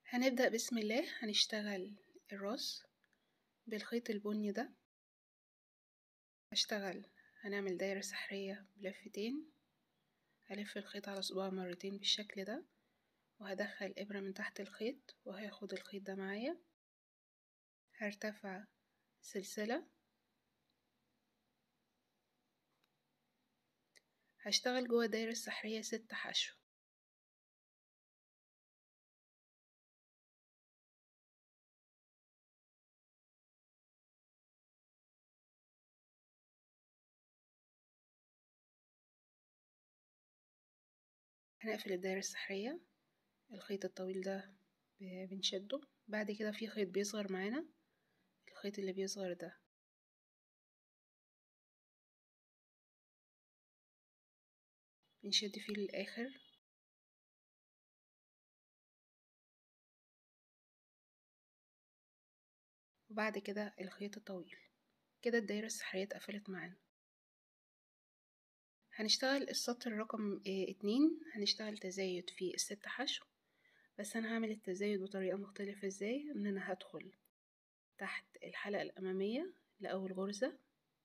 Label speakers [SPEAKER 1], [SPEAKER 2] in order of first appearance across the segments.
[SPEAKER 1] هنبدأ بسم الله هنشتغل الراس بالخيط البني ده هشتغل هنعمل دايرة سحرية بلفتين هلف الخيط على صباع مرتين بالشكل ده وهدخل إبرة من تحت الخيط وهاخد الخيط ده معايا هرتفع سلسلة هشتغل جوه الدايرة السحرية ست حشو هنقفل الدايرة السحرية الخيط الطويل ده بنشده بعد كده في خيط بيصغر معانا الخيط اللي بيصغر ده بنشد فيه للآخر وبعد كده الخيط الطويل كده الدايرة السحرية اتقفلت معانا هنشتغل السطر رقم اتنين هنشتغل تزايد في الست حشو بس انا هعمل التزايد بطريقة مختلفة ازاي ان انا هدخل تحت الحلقة الامامية لاول غرزة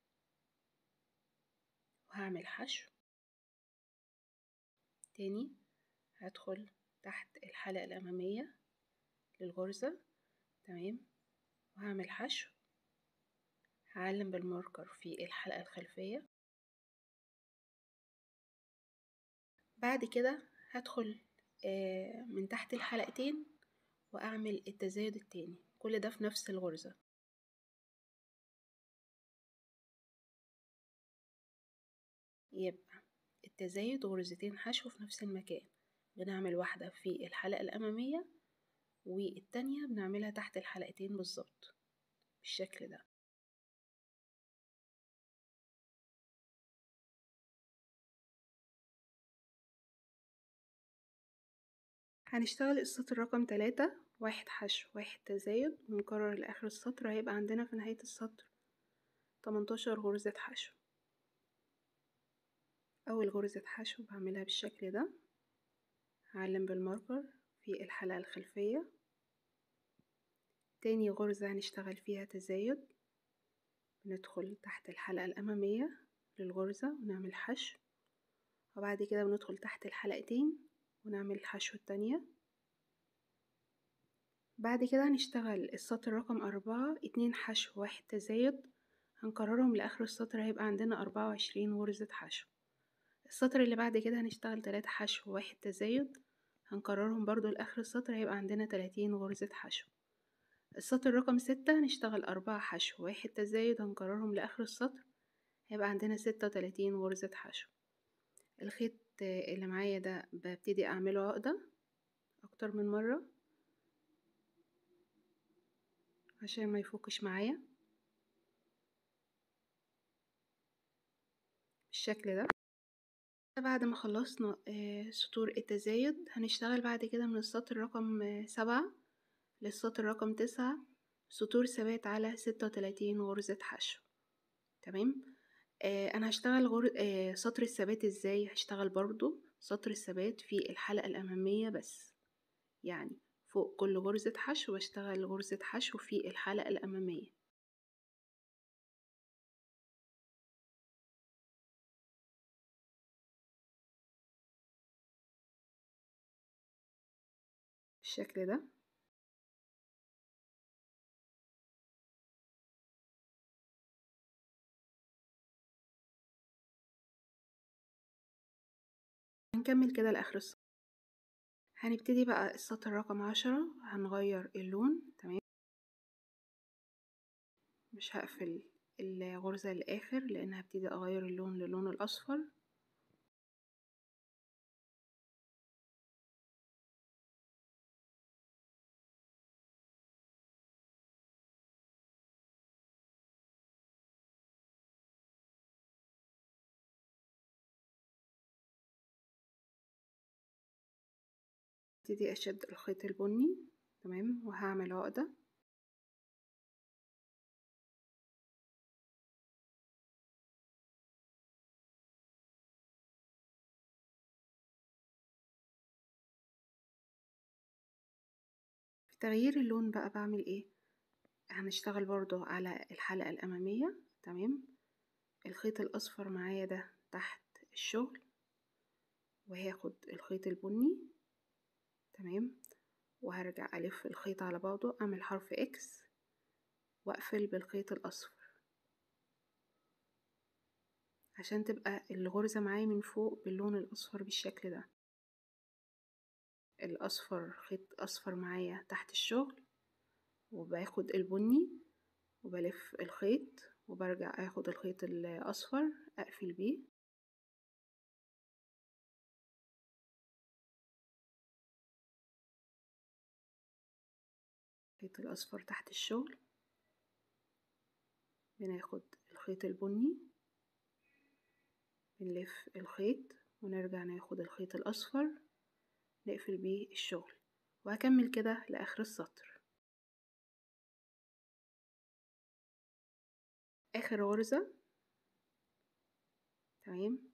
[SPEAKER 1] وهعمل حشو تاني هدخل تحت الحلقة الامامية للغرزة تمام وهعمل حشو هعلم بالماركر في الحلقة الخلفية بعد كده هدخل من تحت الحلقتين واعمل التزايد التاني كل ده في نفس الغرزة يبقى التزايد غرزتين حشو في نفس المكان بنعمل واحدة في الحلقة الأمامية والتانية بنعملها تحت الحلقتين بالظبط بالشكل ده هنشتغل السطر رقم تلاتة واحد حشو واحد تزايد ونكرر لآخر السطر هيبقى عندنا في نهاية السطر تمنتاشر غرزة حشو أول غرزة حشو بعملها بالشكل ده هعلم بالماركر في الحلقة الخلفية تاني غرزة هنشتغل فيها تزايد بندخل تحت الحلقة الأمامية للغرزة ونعمل حشو وبعد كده بندخل تحت الحلقتين ونعمل الحشوة التانية بعد كده هنشتغل السطر رقم أربعة اتنين حشو واحد تزايد هنكررهم لآخر السطر هيبقى عندنا أربعة وعشرين غرزة حشو السطر اللي بعد كده هنشتغل تلاتة حشو واحد تزايد هنكررهم برضو لآخر السطر هيبقى عندنا تلاتين غرزة حشو السطر رقم ستة هنشتغل أربعة حشو واحد تزايد هنكررهم لآخر السطر هيبقى عندنا ستة وتلاتين غرزة حشو الخيط اللي معايا ده ببتدي اعمله عقدة اكتر من مرة عشان ما يفكش معايا بالشكل ده بعد ما خلصنا سطور التزايد هنشتغل بعد كده من السطر رقم سبعة للسطر رقم تسعة سطور ثبات على ستة وتلاتين غرزة حشو تمام انا هشتغل غر... سطر الثبات ازاي هشتغل برضو سطر الثبات في الحلقة الامامية بس يعني فوق كل غرزة حشو بشتغل غرزة حشو في الحلقة الامامية بالشكل ده هنكمل كده لآخر السطر هنبتدي بقى السطر رقم عشرة هنغير اللون تمام مش هقفل الغرزة للآخر لأن هبتدي أغير اللون للون الأصفر ابتدي اشد الخيط البني تمام وهعمل عقدة تغيير اللون بقى بعمل ايه هنشتغل برضو على الحلقة الأمامية تمام الخيط الأصفر معايا ده تحت الشغل وهاخد الخيط البني تمام وهرجع ألف الخيط على بعضه أعمل حرف إكس وأقفل بالخيط الأصفر عشان تبقى الغرزة معايا من فوق باللون الأصفر بالشكل ده الأصفر خيط أصفر معايا تحت الشغل وباخد البني وبلف الخيط وبرجع اخد الخيط الأصفر أقفل بيه الخيط الأصفر تحت الشغل بناخد الخيط البني بنلف الخيط ونرجع ناخد الخيط الأصفر نقفل بيه الشغل وهكمل كده لآخر السطر آخر غرزة تمام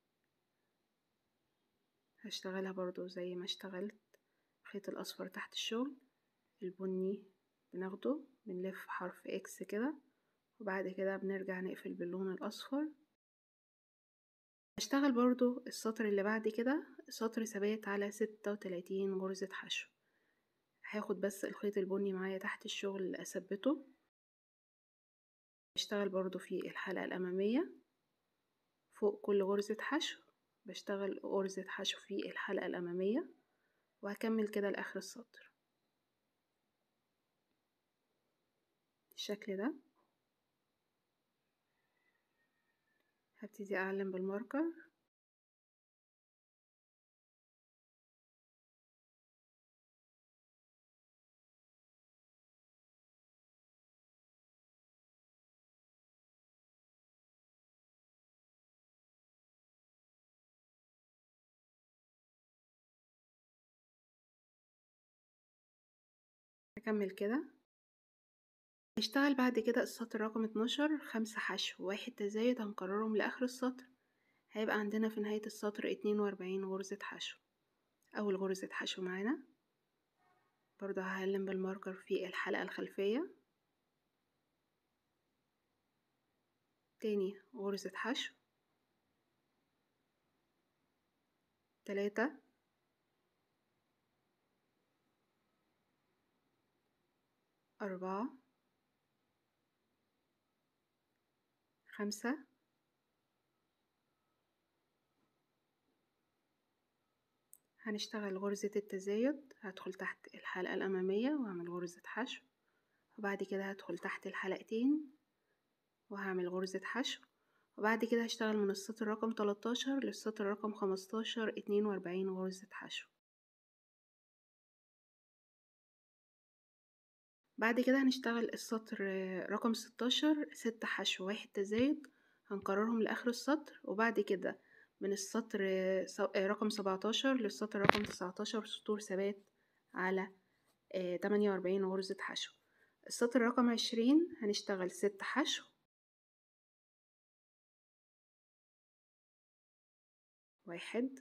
[SPEAKER 1] هشتغلها برضو زي ما اشتغلت الخيط الأصفر تحت الشغل البني بناخده بنلف حرف اكس كده وبعد كده بنرجع نقفل باللون الأصفر هشتغل برضو السطر اللي بعد كده سطر ثبات على ستة وتلاتين غرزة حشو هاخد بس الخيط البني معايا تحت الشغل اثبته بشتغل برضو في الحلقة الأمامية فوق كل غرزة حشو بشتغل غرزة حشو في الحلقة الأمامية وهكمل كده لآخر السطر بالشكل ده هبتدي أعلم بالماركر هكمل كده نشتغل بعد كده السطر رقم اتناشر خمسة حشو واحد تزايد هنكررهم لآخر السطر هيبقى عندنا في نهاية السطر اتنين وأربعين غرزة حشو أول غرزة حشو معانا برضه هعلم بالماركر في الحلقة الخلفية تاني غرزة حشو تلاتة أربعة خمسة هنشتغل غرزة التزايد هدخل تحت الحلقة الأمامية وهعمل غرزة حشو وبعد كده هدخل تحت الحلقتين وهعمل غرزة حشو وبعد كده هشتغل من السطر رقم 13 للسطر رقم 15 42 غرزة حشو بعد كده هنشتغل السطر رقم 16 ست حشو واحد تزايد هنكررهم لآخر السطر وبعد كده من السطر رقم 17 للسطر رقم 19 سطور ثبات على 48 غرزة حشو السطر رقم 20 هنشتغل ست حشو واحد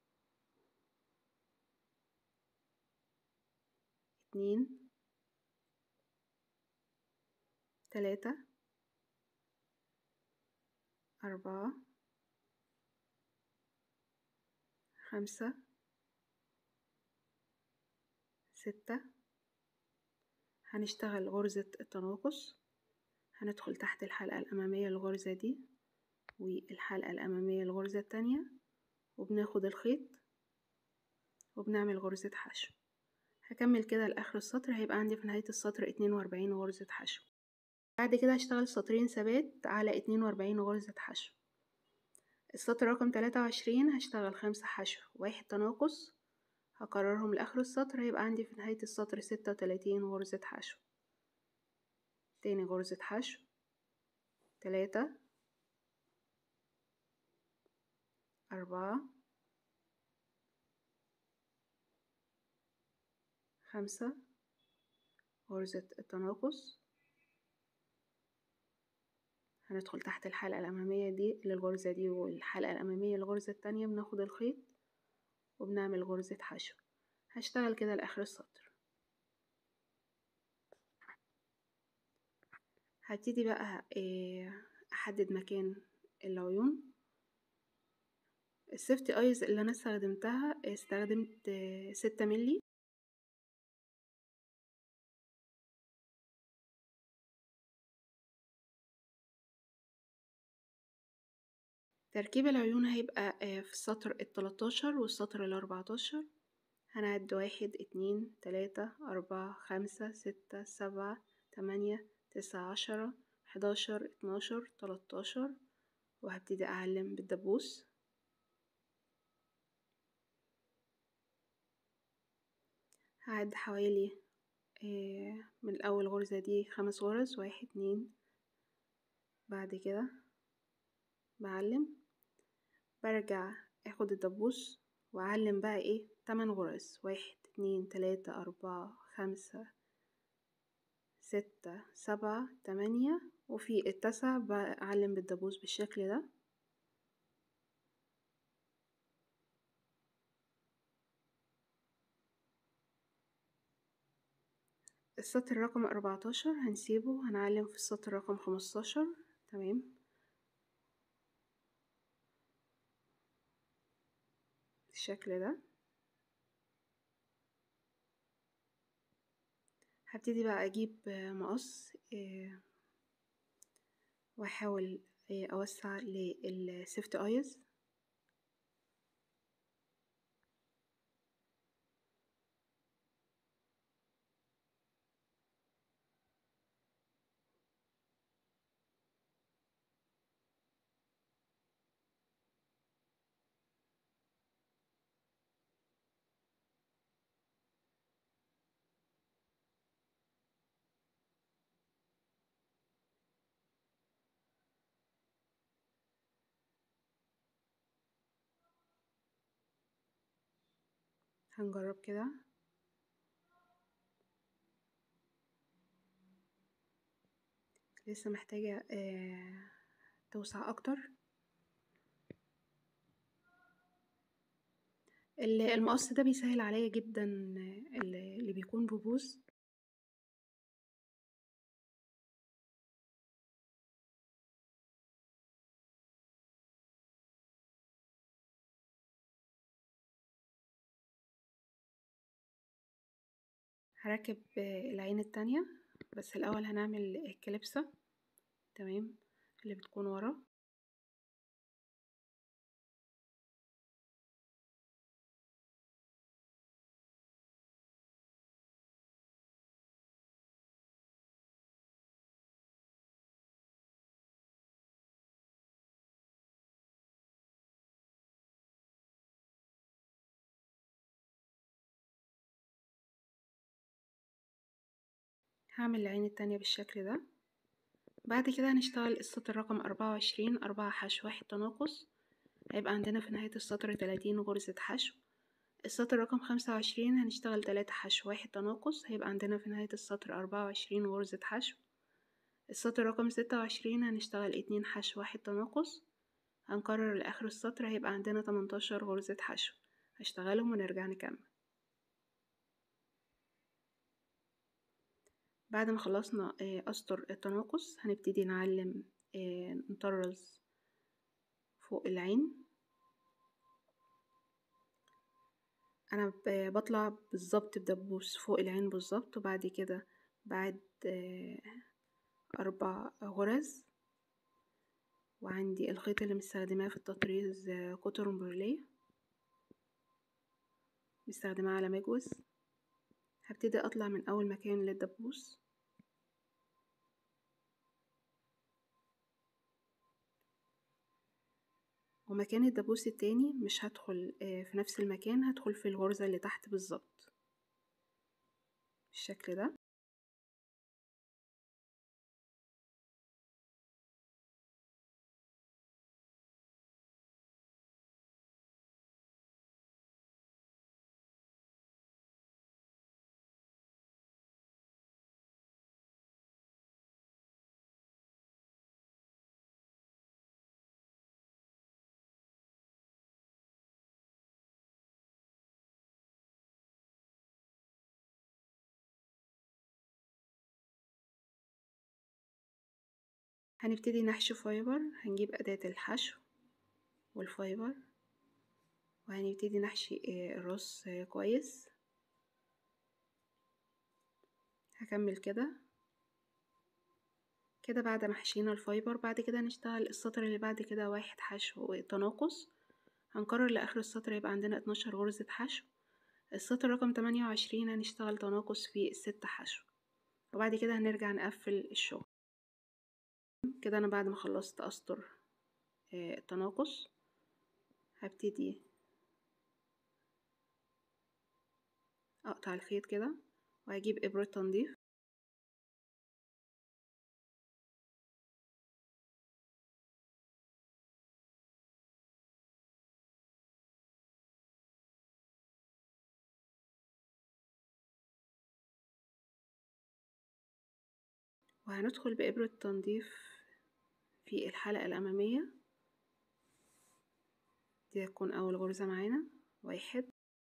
[SPEAKER 1] اتنين تلاتة أربعة خمسة ستة هنشتغل غرزة التناقص هندخل تحت الحلقة الأمامية الغرزة دي والحلقة الأمامية الغرزة التانية وبناخد الخيط وبنعمل غرزة حشو هكمل كده لآخر السطر هيبقى عندي في نهاية السطر اتنين وأربعين غرزة حشو بعد كده هشتغل سطرين ثبات على اتنين وأربعين غرزة حشو السطر رقم تلاتة وعشرين هشتغل خمسة حشو واحد تناقص هكررهم لآخر السطر هيبقى عندي في نهاية السطر ستة وتلاتين غرزة حشو تاني غرزة حشو تلاتة أربعة خمسة غرزة التناقص هندخل تحت الحلقة الأمامية دي للغرزة دي والحلقة الأمامية للغرزة التانية بناخد الخيط وبنعمل غرزة حشو هشتغل كده لآخر السطر هبتدي بقى آه، احدد مكان العيون السيفتي ايز اللي انا استخدمتها استخدمت آه، ستة ملي تركيب العيون هيبقى آه، في السطر التلاتاشر والسطر الأربعتاشر هنعد واحد اتنين تلاتة أربعة خمسة ستة سبعة تمانية تسعة عشرة حداشر اتناشر تلاتاشر وهبتدي أعلم بالدبوس هعد حوالي آه، من أول غرزة دي خمس غرز واحد اتنين بعد كده بعلم برجع اخد الدبوس واعلم بقى ايه تمن غرز واحد اتنين تلاتة اربعة خمسة ستة سبعة تمانية وفي التاسع بعلم بالدبوس بالشكل ده السطر رقم أربعتاشر هنسيبه هنعلم في السطر رقم خمستاشر تمام بالشكل ده هبتدي بقى اجيب مقص آه، واحاول آه، اوسع للسيفت ايز هنجرب كده لسه محتاجة آه، توسع اكتر ال- المقص ده بيسهل عليا جدا آه، اللي اللي بيكون ربوز هركب آه، العين التانية بس الأول هنعمل الكليبسة تمام اللي بتكون ورا هعمل العين التانية بالشكل ده بعد كده هنشتغل السطر رقم أربعة وعشرين أربعة حشو واحد تناقص هيبقى عندنا في نهاية السطر تلاتين غرزة حشو السطر رقم خمسة وعشرين هنشتغل تلاتة حشو واحد تناقص هيبقى عندنا في نهاية السطر أربعة وعشرين غرزة حشو السطر رقم ستة وعشرين هنشتغل اتنين حشو واحد تناقص هنكرر لآخر السطر هيبقى عندنا تمنتاشر غرزة حشو هشتغلهم ونرجع نكمل بعد ما خلصنا آه، أسطر التناقص هنبتدي نعلم آه، نطرز فوق العين انا ب- بطلع بالظبط بدبوس فوق العين بالظبط وبعد كده بعد آه، اربع غرز وعندي الخيط اللي مستخدماه في التطريز آه، كوتون بروليه مستخدماه على مجوز هبتدي اطلع من اول مكان للدبوس ومكان الدبوس التاني مش هدخل آه، في نفس المكان هدخل في الغرزة اللي تحت بالظبط بالشكل ده هنبتدي نحشي فايبر هنجيب أداة الحشو والفايبر وهنبتدي نحشي الرص كويس هكمل كده كده بعد ما حشينا الفايبر بعد كده هنشتغل السطر اللي بعد كده واحد حشو تناقص هنكرر لآخر السطر يبقى عندنا اتناشر غرزة حشو السطر رقم تمانية وعشرين هنشتغل تناقص في الست حشو وبعد كده هنرجع نقفل الشغل كده انا بعد ما خلصت اسطر التناقص هبتدي اقطع الخيط كده وهجيب ابرة تنظيف وهندخل بإبرة تنظيف في الحلقة الأمامية دي هتكون أول غرزة معانا واحد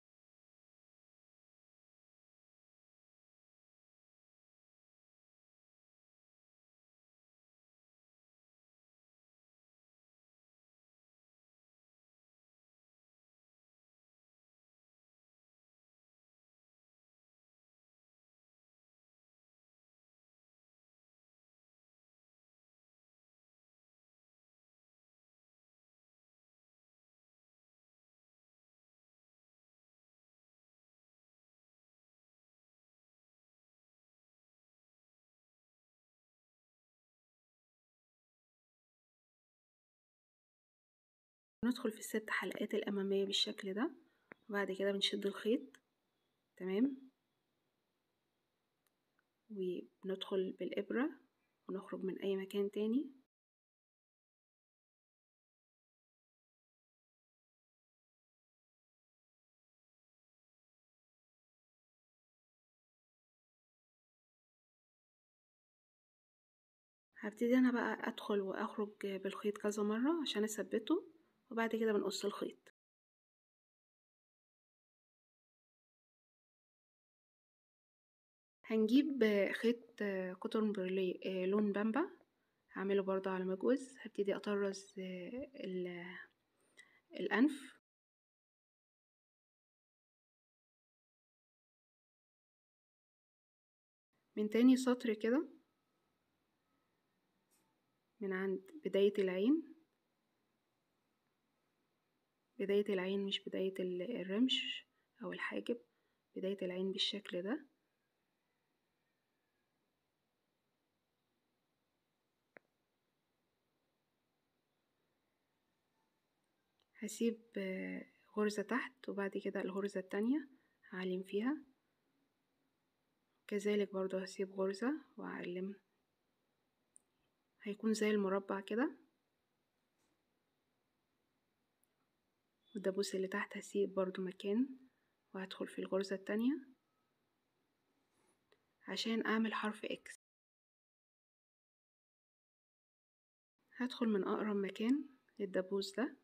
[SPEAKER 1] ندخل في الست حلقات الأمامية بالشكل ده وبعد كده بنشد الخيط تمام وبندخل بالإبرة ونخرج من أي مكان تاني هبتدي أنا بقى أدخل وأخرج بالخيط كذا مرة عشان أثبته وبعد كده بنقص الخيط هنجيب خيط كوتون برلي لون بامبا هعمله برضه على مجوز هبتدي اطرز الانف من تاني سطر كده من عند بداية العين بداية العين مش بداية الرمش أو الحاجب بداية العين بالشكل ده هسيب غرزة تحت وبعد كده الغرزة التانية هعلم فيها كذلك برضو هسيب غرزة وأعلم هيكون زي المربع كده والدبوس اللي تحت هسيب برضو مكان وهدخل في الغرزة التانية عشان اعمل حرف اكس هدخل من اقرب مكان للدبوس ده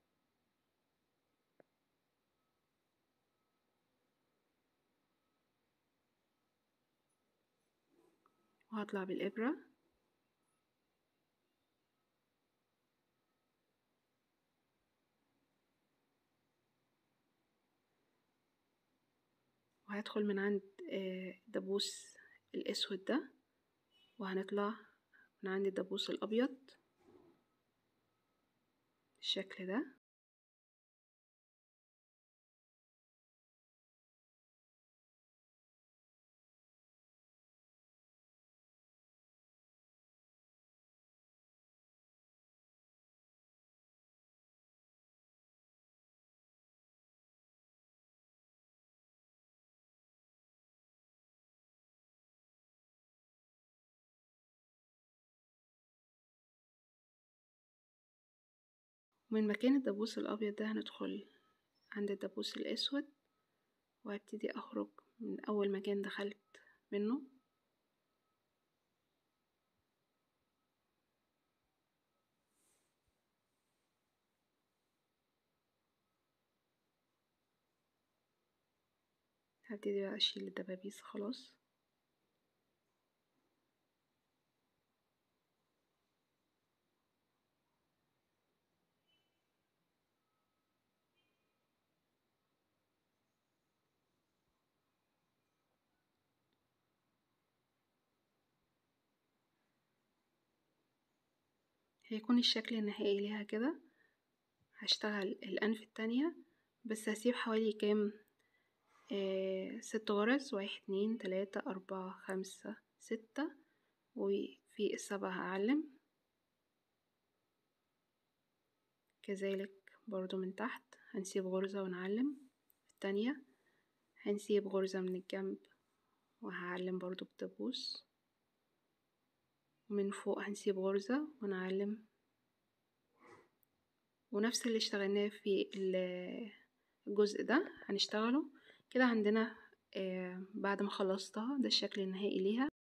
[SPEAKER 1] وهطلع بالابره وهدخل من عند دبوس الاسود ده وهنطلع من عند الدبوس الابيض بالشكل ده ومن مكان الدبوس الأبيض ده هندخل عند الدبوس الأسود وهبتدي أخرج من أول مكان دخلت منه هبتدي بقى أشيل الدبابيس خلاص هيكون الشكل النهائي ليها كده هشتغل الأنف التانية بس هسيب حوالي كام آه ست غرز واحد اتنين تلاتة أربعة خمسة ستة وفي السبعة هعلم كذلك برضو من تحت هنسيب غرزة ونعلم التانية هنسيب غرزة من الجنب وهعلم برضو بدبوس ومن فوق هنسيب غرزة ونعلم ونفس اللي اشتغلناه في الجزء ده هنشتغله كده عندنا آه بعد ما خلصتها ده الشكل النهائي ليها